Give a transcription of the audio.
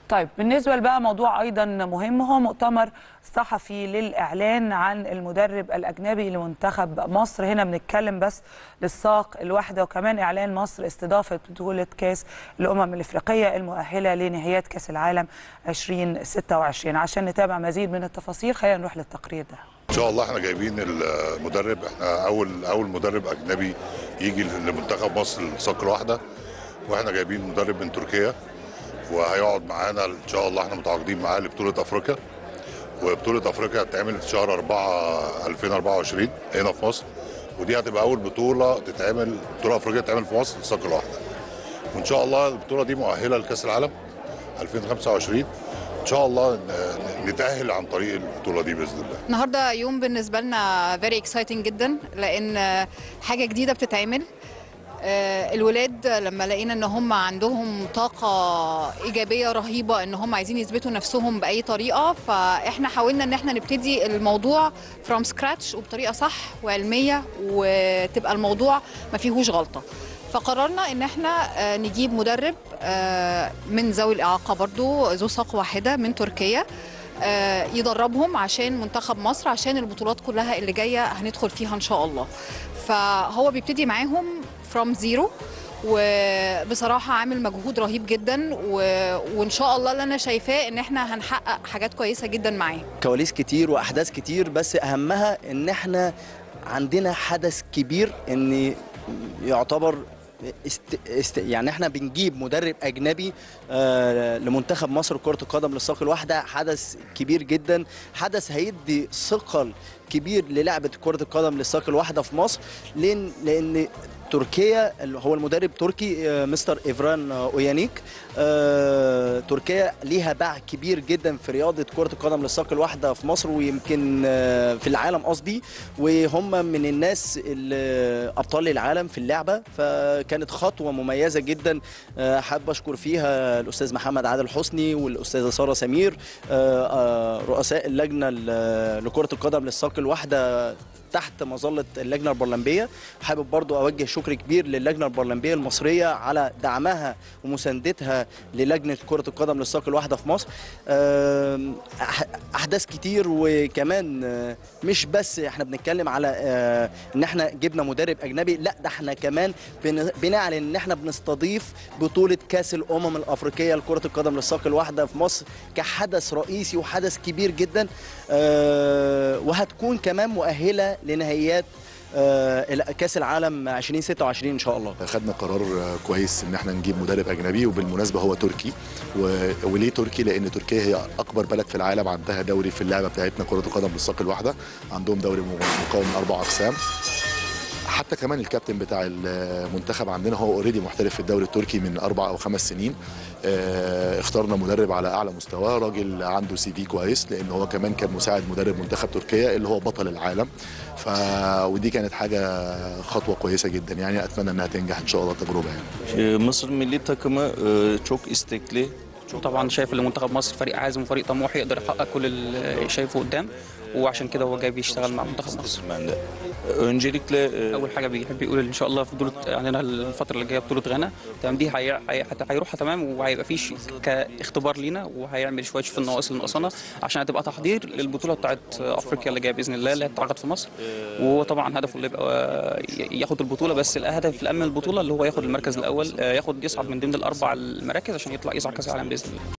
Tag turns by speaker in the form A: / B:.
A: طيب بالنسبه بقى موضوع ايضا مهم هو مؤتمر صحفي للاعلان عن المدرب الاجنبي لمنتخب مصر هنا بنتكلم بس للساق الواحده وكمان اعلان مصر استضافه بطوله كاس الامم الافريقيه المؤهله لنهائيات كاس العالم 2026 عشان نتابع مزيد من التفاصيل خلينا نروح للتقرير ده
B: ان شاء الله احنا جايبين المدرب احنا اول اول مدرب اجنبي يجي لمنتخب مصر الصقر واحده واحنا جايبين مدرب من تركيا وهيقعد معانا ان شاء الله احنا متعاقدين معاه لبطوله افريقيا وبطوله افريقيا هتتعمل في شهر 4 2024 هنا في مصر ودي هتبقى اول بطوله تتعمل بطوله افريقيه تتعمل في مصر الصقر واحده وان شاء الله البطوله دي مؤهله لكاس العالم 2025 ان شاء الله نتاهل عن طريق البطوله دي باذن الله
C: النهارده يوم بالنسبه لنا فيري اكسايتنج جدا لان حاجه جديده بتتعمل الولاد لما لقينا ان هم عندهم طاقه ايجابيه رهيبه ان هم عايزين يثبتوا نفسهم باي طريقه فاحنا حاولنا ان احنا نبتدي الموضوع فروم سكراتش وبطريقه صح وعلميه وتبقى الموضوع ما فيهوش غلطه فقررنا ان احنا نجيب مدرب من ذوي الاعاقه برضو ذو ساق واحده من تركيا يدربهم عشان منتخب مصر عشان البطولات كلها اللي جايه هندخل فيها ان شاء الله فهو بيبتدي معاهم فروم زيرو وبصراحة عامل مجهود رهيب جدا و... وإن شاء الله اللي أنا شايفاه إن إحنا هنحقق حاجات كويسة جدا معاه
D: كواليس كتير وأحداث كتير بس أهمها إن إحنا عندنا حدث كبير إن يعتبر است... است... يعني احنا بنجيب مدرب اجنبي آه لمنتخب مصر كره القدم للساق الواحده حدث كبير جدا حدث هيدي ثقل كبير للعبه كره القدم للساق الواحده في مصر لان لان تركيا هو المدرب تركي مستر إفران أويانيك تركيا ليها باع كبير جدا في رياضة كرة القدم للساق الواحدة في مصر ويمكن في العالم قصدي وهم من الناس أبطال العالم في اللعبة فكانت خطوة مميزة جدا حابب أشكر فيها الأستاذ محمد عادل حسني والأستاذة سارة سمير رؤساء اللجنة لكرة القدم للساق الواحدة تحت مظله اللجنه البرلمبيه حابب برضو اوجه شكر كبير للجنه البرلمبيه المصريه على دعمها ومساندتها للجنه كره القدم للساق الواحده في مصر احداث كتير وكمان مش بس احنا بنتكلم على ان احنا جبنا مدرب اجنبي لا ده احنا كمان بنعلن ان احنا بنستضيف بطوله كاس الامم الافريقيه لكره القدم للساق الواحده في مصر كحدث رئيسي وحدث كبير جدا وهتكون كمان مؤهله لنهائيات كاس العالم 2026 ان شاء الله
E: خدنا قرار كويس ان احنا نجيب مدرب اجنبي وبالمناسبه هو تركي و... وليه تركي لان تركيا هي اكبر بلد في العالم عندها دوري في اللعبه بتاعتنا كره القدم بالساق الواحده عندهم دوري مكون من اربع اقسام حتى كمان الكابتن بتاع المنتخب عندنا هو اوريدي محترف في الدوري التركي من اربع او خمس سنين اه اخترنا مدرب على اعلى مستوى راجل عنده سي في كويس لان هو كمان كان مساعد مدرب منتخب تركيا اللي هو بطل العالم ف ودي كانت حاجه خطوه كويسه جدا يعني اتمنى انها تنجح ان شاء الله التجربه يعني
F: مصر milli takımı çok istekli
G: طبعا شايف ان منتخب مصر فريق عازم وفريق طموح يقدر يحقق كل اللي شايفه قدام وعشان كده هو جاي بيشتغل مع منتخب مصر
F: öncelikle
G: اول حاجه بيحب يقول ان شاء الله في بطوله عندنا الفتره اللي جايه بطوله غانا تمام دي هي... هي... هيروحها تمام وهيبقى في كاختبار لينا وهيعمل شويه في النواقص اللي ناقصانا عشان هتبقى تحضير للبطوله بتاعت افريقيا اللي جايه باذن الله اللي هتتعقد في مصر وهو طبعا هدفه اللي يبقى ياخد البطوله بس الهدف الامن البطوله اللي هو ياخد المركز الاول ياخد يصعد من ضمن الاربع المراكز عشان يطلع يصعد كاس العالم باذن الله